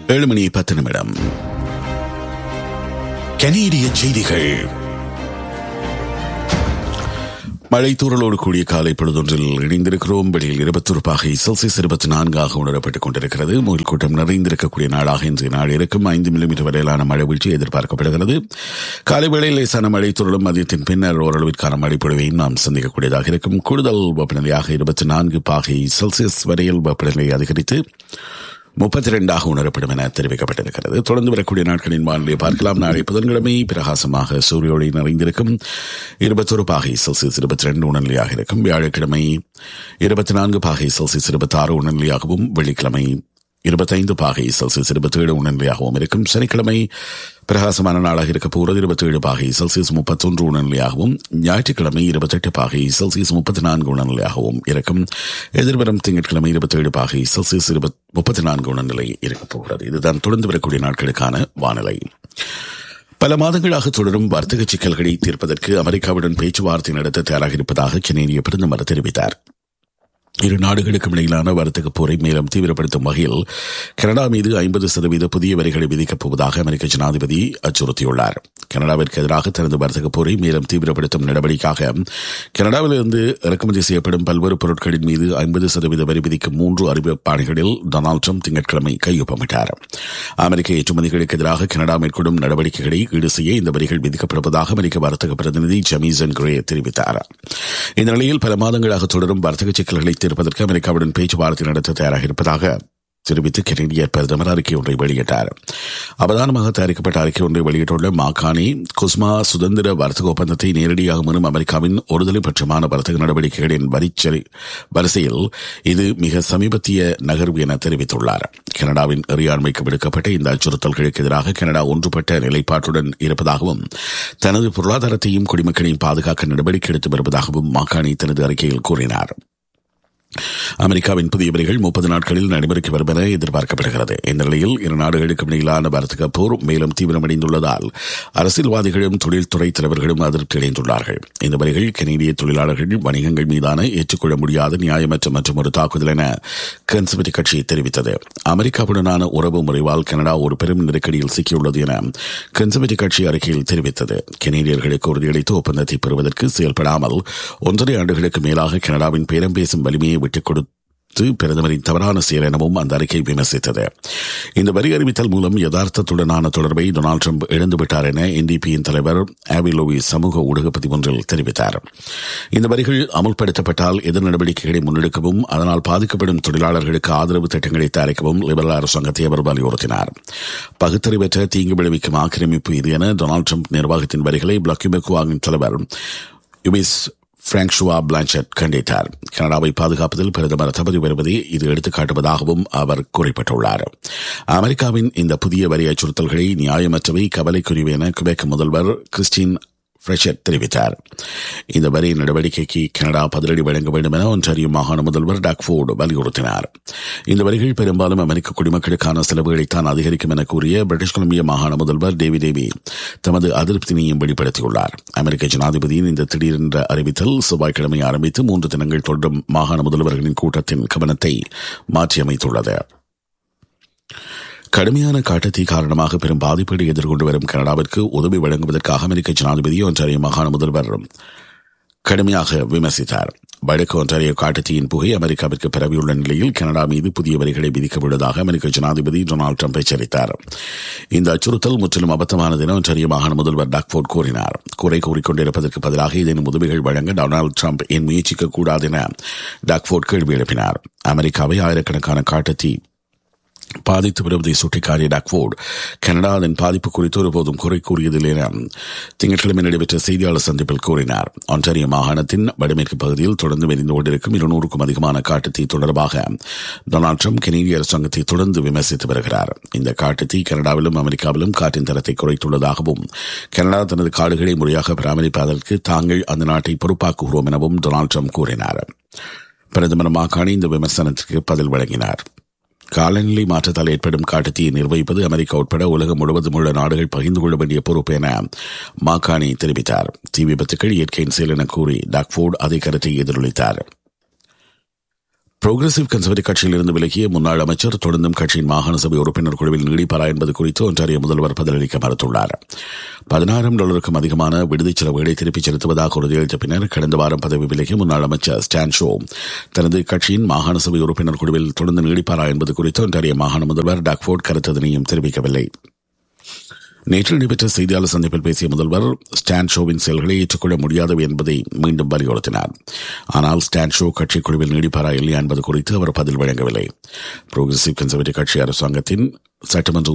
ஏழு மணி பத்து நிமிடம் கனேடிய செய்திகள் மழை தூறலோடு கூடிய காலை பொழுதொன்றில் இணைந்திருக்கிறோம் வெளியில் இருபத்தொரு பாகை செல்சியஸ் இருபத்தி நான்காக உணரப்பட்டுக் கொண்டிருக்கிறது முயல் கூட்டம் நிறைந்திருக்கக்கூடிய நாளாக இன்றைய நாள் இருக்கும் ஐந்து மில்லிமீட்டர் வரையிலான மழை வீழ்ச்சி எதிர்பார்க்கப்படுகிறது காலை வேளையில் லேசான மழை தூறலும் மதியத்தின் பின்னர் ஓரளவிற்கான மழை பொழிவையும் நாம் சந்திக்கக்கூடியதாக இருக்கும் கூடுதல் வெப்பநிலையாக இருபத்தி நான்கு பாகை செல்சியஸ் வரையில் வெப்பநிலை அதிகரித்து முப்பத்தி இரண்டாக உணரப்படும் என தெரிவிக்கப்பட்டிருக்கிறது தொடர்ந்து வரக்கூடிய நாட்களின் வானிலை பார்க்கலாம் நாளை புதன்கிழமை பிரகாசமாக சூரிய ஒளி நிறைந்திருக்கும் இருபத்தொரு பாகை செல்சியஸ் இருபத்தி ரெண்டு உணர்நிலையாக இருக்கும் வியாழக்கிழமை இருபத்தி நான்கு பாகை செல்சியஸ் இருபத்தி ஆறு உணர்நிலையாகவும் வெள்ளிக்கிழமை இருபத்தைந்து பாகை செல்சியஸ் இருபத்தி ஏழு உணர்நிலையாகவும் இருக்கும் சனிக்கிழமை பிரகாசமான நாளாக இருக்க போகிறது இருபத்தி ஏழு பாகை செல்சியஸ் முப்பத்தொன்று உணர்நிலையாகவும் ஞாயிற்றுக்கிழமை இருபத்தெட்டு பாகை செல்சியஸ் முப்பத்தி நான்கு உணர்நிலையாகவும் இருக்கும் எதிர்வரும் திங்கட்கிழமை இருபத்தி ஏழு பாகை செல்சியஸ் இருபத் முப்பத்தி நான்கு உணர்நிலை இருக்கப் போகிறது இதுதான் தொடர்ந்து வரக்கூடிய நாட்களுக்கான வானிலை பல மாதங்களாக தொடரும் வர்த்தக சிக்கல்களை தீர்ப்பதற்கு அமெரிக்காவுடன் பேச்சுவார்த்தை நடத்த தயாராக இருப்பதாக கனேடிய பிரதமர் தெரிவித்தார் இரு நாடுகளுக்கும் இடையிலான வர்த்தக போரை மேலும் தீவிரப்படுத்தும் வகையில் கனடா மீது ஐம்பது சதவீத புதிய வரிகளை விதிக்கப் போவதாக அமெரிக்க ஜனாதிபதி அச்சுறுத்தியுள்ளார் கனடாவிற்கு எதிராக தனது வர்த்தக போரை மேலும் தீவிரப்படுத்தும் நடவடிக்கையாக கனடாவிலிருந்து இறக்குமதி செய்யப்படும் பல்வேறு பொருட்களின் மீது ஐம்பது சதவீத வரி விதிக்கும் மூன்று அறிவிப்பாணைகளில் டொனால்டு ட்ரம்ப் திங்கட்கிழமை கையொப்பமிட்டார் அமெரிக்க ஏற்றுமதிகளுக்கு எதிராக கனடா மேற்கொள்ளும் நடவடிக்கைகளை ஈடு செய்ய இந்த வரிகள் விதிக்கப்படுவதாக அமெரிக்க வர்த்தக பிரதிநிதி ஜமீசன் கிரே தெரிவித்தார் இந்த நிலையில் பல மாதங்களாக தொடரும் வர்த்தக சிக்கல்களை தீர்ப்பதற்கு அமெரிக்காவுடன் பேச்சுவார்த்தை நடத்த தயாராக இருப்பதாக தெரிவித்து கெனடிய பிரதமர் அறிக்கை ஒன்றை வெளியிட்டார் அவதானமாக தயாரிக்கப்பட்ட அறிக்கை ஒன்றை வெளியிட்டுள்ள மாகாணி குஸ்மா சுதந்திர வர்த்தக ஒப்பந்தத்தை நேரடியாக முன்னும் அமெரிக்காவின் ஒருதலை பட்சமான வர்த்தக நடவடிக்கைகளின் வரிச்சரி வரிசையில் இது மிக சமீபத்திய நகர்வு என தெரிவித்துள்ளார் கனடாவின் இறையாண்மைக்கு விடுக்கப்பட்ட இந்த அச்சுறுத்தல்களுக்கு எதிராக கனடா ஒன்றுபட்ட நிலைப்பாட்டுடன் இருப்பதாகவும் தனது பொருளாதாரத்தையும் குடிமக்களையும் பாதுகாக்க நடவடிக்கை எடுத்து வருவதாகவும் மாகாணி தனது அறிக்கையில் கூறினார் அமெரிக்காவின் புதிய வரிகள் முப்பது நாட்களில் நடைமுறைக்கு வரும் என எதிர்பார்க்கப்படுகிறது இந்த நிலையில் இரு நாடுகளுக்கும் இடையிலான வர்த்தக போர் மேலும் தீவிரமடைந்துள்ளதால் அரசியல்வாதிகளும் தொழில்துறை தலைவர்களும் அதிருப்தி அடைந்துள்ளார்கள் இந்த வரிகள் கனேடிய தொழிலாளர்கள் வணிகங்கள் மீதான ஏற்றுக்கொள்ள முடியாத நியாயமற்ற மற்றும் ஒரு தாக்குதல் என கன்சர்வேட்டிவ் கட்சி தெரிவித்தது அமெரிக்காவுடனான உறவு முறைவால் கனடா ஒரு பெரும் நெருக்கடியில் சிக்கியுள்ளது என கன்சர்வேட்டிவ் கட்சி அறிக்கையில் தெரிவித்தது கனேடியர்களுக்கு உறுதியளித்து ஒப்பந்தத்தை பெறுவதற்கு செயல்படாமல் ஒன்றரை ஆண்டுகளுக்கு மேலாக கனடாவின் பேரம் பேசும் வலிமையை விட்டுக் கொடுத்து பிரதமரின் தவறான செயல் எனவும் அந்த அறிக்கை விமர்சித்தது இந்த வரி அறிவித்தல் மூலம் யதார்த்தத்துடனான தொடர்பை டொனால்டு ட்ரம்ப் இழந்துவிட்டார் என என்டிபியின் தலைவர் ஆவிலோவி சமூக ஊடக பதிவொன்றில் தெரிவித்தார் இந்த வரிகள் அமுல்படுத்தப்பட்டால் எதிர் நடவடிக்கைகளை முன்னெடுக்கவும் அதனால் பாதிக்கப்படும் தொழிலாளர்களுக்கு ஆதரவு திட்டங்களை தயாரிக்கவும் லிபரல் அரசாங்கத்தை அவர் வலியுறுத்தினார் பகுத்தறிவற்ற தீங்கு விளைவிக்கும் ஆக்கிரமிப்பு இது என டொனால்டு ட்ரம்ப் நிர்வாகத்தின் வரிகளை பிளக்கிபெக்குவாவின் தலைவர் யுமிஸ் பிராங்க்ஷுவா பிளான்செட் கண்டித்தார் கனடாவை பாதுகாப்பதில் பிரதமர் தவறி வருவதை இது எடுத்துக்காட்டுவதாகவும் அவர் குறிப்பிட்டுள்ளார் அமெரிக்காவின் இந்த புதிய வரி அச்சுறுத்தல்களை நியாயமற்றவை கவலைக்குரியவை என குபெக் முதல்வர் கிறிஸ்டின் ஃப்ரெஷர் தெரிவித்தார் இந்த வரி நடவடிக்கைக்கு கனடா பதிலடி வழங்க வேண்டும் என ஒன்றாரியோ மாகாண முதல்வர் டாக்ஃபோர்டு வலியுறுத்தினார் இந்த வரிகள் பெரும்பாலும் அமெரிக்க குடிமக்களுக்கான செலவுகளைத்தான் அதிகரிக்கும் என கூறிய பிரிட்டிஷ் கொலம்பியா மாகாண முதல்வர் டேவி டேவி தமது அதிருப்தினையும் வெளிப்படுத்தியுள்ளார் அமெரிக்க ஜனாதிபதியின் இந்த திடீரென்ற அறிவித்தல் செவ்வாய்க்கிழமை ஆரம்பித்து மூன்று தினங்கள் தொடரும் மாகாண முதல்வர்களின் கூட்டத்தின் கவனத்தை மாற்றியமைத்துள்ளது கடுமையான காட்டுத்தீ காரணமாக பெரும் பாதிப்பீடு எதிர்கொண்டு வரும் கனடாவிற்கு உதவி வழங்குவதற்காக அமெரிக்க ஜனாதிபதி ஒன்றாரிய மாகாண முதல்வர் கடுமையாக விமர்சித்தார் வடக்கு ஒன்றாரிய காட்டுத்தீயின் புகை அமெரிக்காவிற்கு பரவியுள்ள நிலையில் கனடா மீது புதிய வரிகளை விதிக்க உள்ளதாக அமெரிக்க ஜனாதிபதி டொனால்டு ட்ரம்ப் எச்சரித்தார் இந்த அச்சுறுத்தல் முற்றிலும் அபத்தமானது என ஒன்றாரிய மாகாண முதல்வர் டாக்ஃபோர்ட் கூறினார் குறை கூறிக்கொண்டிருப்பதற்கு பதிலாக ஏதேனும் உதவிகள் வழங்க டொனால்டு ட்ரம்ப் ஏன் முயற்சிக்க கூடாது என டாக்ஃபோர்ட் கேள்வி எழுப்பினார் அமெரிக்காவை ஆயிரக்கணக்கான காட்டுத்தீ பாதித்து வருவதை சுட்டிக்காட்டிய டாக்ஃபோர்டு கனடா அதன் பாதிப்பு குறித்து ஒருபோதும் குறை கூறியதில்லை என திங்கட்கிழமை நடைபெற்ற செய்தியாளர் சந்திப்பில் கூறினார் ஒன்றாரிய மாகாணத்தின் வடமேற்கு பகுதியில் தொடர்ந்து மெரிந்து கொண்டிருக்கும் இருநூறுக்கும் அதிகமான காட்டுத்தீ தொடர்பாக டொனால்டு ட்ரம்ப் கெனடிய அரசாங்கத்தை தொடர்ந்து விமர்சித்து வருகிறார் இந்த காட்டுத்தீ கனடாவிலும் அமெரிக்காவிலும் காற்றின் தரத்தை குறைத்துள்ளதாகவும் கனடா தனது காடுகளை முறையாக பராமரிப்பதற்கு தாங்கள் அந்த நாட்டை பொறுப்பாக்குகிறோம் எனவும் டொனால்டு ட்ரம்ப் கூறினார் பிரதமர் மாகாணி இந்த விமர்சனத்திற்கு பதில் வழங்கினார் காலநிலை மாற்றத்தால் ஏற்படும் காட்டுத்தீயை நிர்வகிப்பது அமெரிக்கா உட்பட உலகம் முழுவதும் உள்ள நாடுகள் பகிர்ந்து கொள்ள வேண்டிய பொறுப்பு என மாகாணி தெரிவித்தார் தீ விபத்துக்கள் இயற்கையின் செயல் என கூறி டாக்ஃபோர்டு அதே கருத்தை எதிரொலித்தார் புரோகிரசிவ் கன்சர்வேட்டிவ் கட்சியில் இருந்து விலகிய முன்னாள் அமைச்சர் தொடர்ந்தும் கட்சியின் மாகாண சபை உறுப்பினர் குழுவில் நீடிப்பாரா என்பது குறித்து ஒன்றாரிய முதல்வர் பதிலளிக்க மறுத்துள்ளார் பதினாயிரம் டாலருக்கும் அதிகமான விடுதிச் செலவுகளை திருப்பிச் செலுத்துவதாக உறுதியளித்த பின்னர் கடந்த வாரம் பதவி விலகிய முன்னாள் அமைச்சர் ஸ்டான் ஷோ தனது கட்சியின் மாகாண சபை உறுப்பினர் குழுவில் தொடர்ந்து நீடிப்பாரா என்பது குறித்து ஒன்றாரிய மாகாண முதல்வர் டாக்ஃபோர்ட் கருத்ததனையும் தெரிவிக்கவில்லை நேற்று நடைபெற்ற செய்தியாளர் சந்திப்பில் பேசிய முதல்வர் ஸ்டான் ஷோவின் செயல்களை ஏற்றுக்கொள்ள முடியாதவை என்பதை மீண்டும் வலியுறுத்தினார் ஆனால் ஸ்டான் ஷோ கட்சி குழுவில் நீடிப்பாரா இல்லையா என்பது குறித்து அவர் பதில் வழங்கவில்லை புரோகிரசிவ் கன்சர்வேட்டிவ் கட்சி அரசாங்கத்தின் சட்டமன்ற